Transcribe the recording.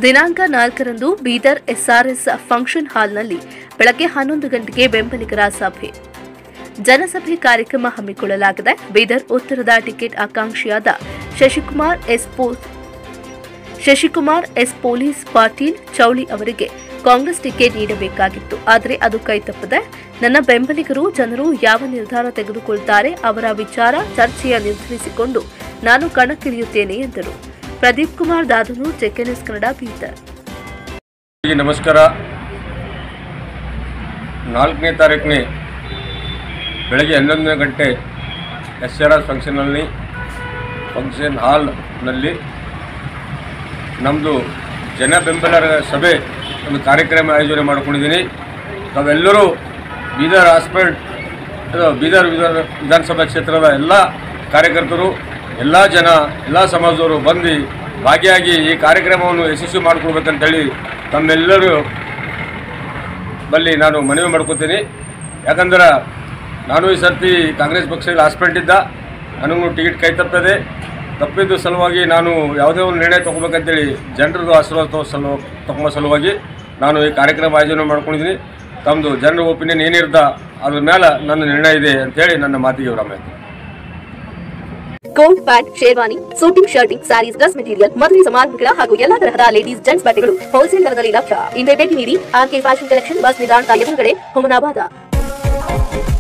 ದಿನಾಂಕ ನಾಲ್ಕರಂದು Bidar SRS function ಹಾಲ್ನಲ್ಲಿ ಬೆಳಗ್ಗೆ ಹನ್ನೊಂದು ಗಂಟೆಗೆ ಬೆಂಬಲಿಗರ ಸಭೆ ಜನಸಭೆ ಕಾರ್ಯಕ್ರಮ ಹಮ್ಮಿಕೊಳ್ಳಲಾಗಿದೆ ಬೀದರ್ ಉತ್ತರದ ಟಿಕೆಟ್ ಆಕಾಂಕ್ಷಿಯಾದ ಶಶಿಕುಮಾರ್ ಎಸ್ ಪೋ- ಶಶಿಕುಮಾರ್ ಎಸ್ ಪೊಲೀಸ್ ಪಾಟೀಲ್ ಚೌಳಿ ಅವರಿಗೆ ಕಾಂಗ್ರೆಸ್ ಟಿಕೆಟ್ ನೀಡಬೇಕಾಗಿತ್ತು ಆದರೆ ಅದು ಕೈತಪ್ಪದೆ ನನ್ನ ಬೆಂಬಲಿಗರು ಜನರು ಯಾವ ನಿರ್ಧಾರ ತೆಗೆದುಕೊಳ್ತಾರೆ ಅವರ ವಿಚಾರ ಚರ್ಚೆಯ ನಿರ್ಧರಿಸಿಕೊಂಡು ನಾನು ಕಣಕ್ಕಿಳಿಯುತ್ತೇನೆ ಎಂದರು ಪ್ರದೀಪ್ ಕುಮಾರ್ ದಾದನೂರ್ ಚೆಕ್ ಕನ್ನಡ ಬೀದರ್ ಎಲ್ಲರಿಗೂ ನಮಸ್ಕಾರ ನಾಲ್ಕನೇ ತಾರೀಕನೇ ಬೆಳಗ್ಗೆ ಹನ್ನೊಂದನೇ ಗಂಟೆ ಎಸ್ ಆರ್ ಆರ್ ಫಂಕ್ಷನಲ್ಲಿ ಫಂಕ್ಷನ್ ಹಾಲ್ನಲ್ಲಿ ನಮ್ಮದು ಜನ ಬೆಂಬಲರ ಸಭೆ ಒಂದು ಕಾರ್ಯಕ್ರಮ ಆಯೋಜನೆ ಮಾಡ್ಕೊಂಡಿದ್ದೀನಿ ತಾವೆಲ್ಲರೂ ಬೀದರ್ ಹಾಸ್ಪಿಟ್ ಅದು ಬೀದರ್ ವಿಧಾನ ವಿಧಾನಸಭಾ ಕ್ಷೇತ್ರದ ಎಲ್ಲ ಕಾರ್ಯಕರ್ತರು ಎಲ್ಲ ಜನ ಎಲ್ಲ ಸಮಾಜದವರು ಬಂದು ಭಾಗಿಯಾಗಿ ಈ ಕಾರ್ಯಕ್ರಮವನ್ನು ಯಶಸ್ವಿ ಮಾಡಿಕೊಡ್ಬೇಕಂತೇಳಿ ತಮ್ಮೆಲ್ಲರೂ ಬಲ್ಲಿ ನಾನು ಮನವಿ ಮಾಡ್ಕೊತೀನಿ ಯಾಕಂದ್ರೆ ನಾನು ಈ ಸರ್ತಿ ಕಾಂಗ್ರೆಸ್ ಪಕ್ಷದಲ್ಲಿ ಹಾಸ್ಪಿಟ್ ಇದ್ದ ನನಗೂ ಟಿಕೆಟ್ ಕೈ ತಪ್ಪದೆ ತಪ್ಪಿದ್ದು ಸಲುವಾಗಿ ನಾನು ಯಾವುದೇ ಒಂದು ನಿರ್ಣಯ ತೊಗೋಬೇಕಂತೇಳಿ ಜನರದ್ದು ಆಶೀರ್ವಾದ ತಗೋ ಸಲು ತಗೊಂಬ ಸಲುವಾಗಿ ನಾನು ಈ ಕಾರ್ಯಕ್ರಮ ಆಯೋಜನೆ ಮಾಡ್ಕೊಂಡಿದ್ದೀನಿ ತಮ್ಮದು ಜನರ ಒಪಿನಿಯನ್ ಏನಿರ್ತ ಅದ್ರ ಮೇಲೆ ನನ್ನ ನಿರ್ಣಯ ಇದೆ ಅಂತೇಳಿ ನನ್ನ ಮಾತಿಗೆ ವಿರಾಮ ಹೇಳ್ತೀನಿ. Coat pant sherwani suiting shirting sarees dress material ಮದುವೆ ಸಮಾರಂಭಗಳ ಹಾಗೂ ಎಲ್ಲಾ ತರಹದ ಲೇಡೀಸ್ ಜೆಂಟ್ಸ್ ಬಟ್ಟೆಗಳು ಹೋಲ್ಸೇಲ್ ದರದಲ್ಲಿ ಲಭ್ಯ ಇಂದೇ ಭೇಟಿ ನೀಡಿ ಆರ್ಕೆ ಫ್ಯಾಷನ್ ಕಲೆಕ್ಷನ್ ಬಸ್ ನಿಲ್ದಾಣದ ಎದುರುಗಡೆ ಹುಮನಾಬಾದ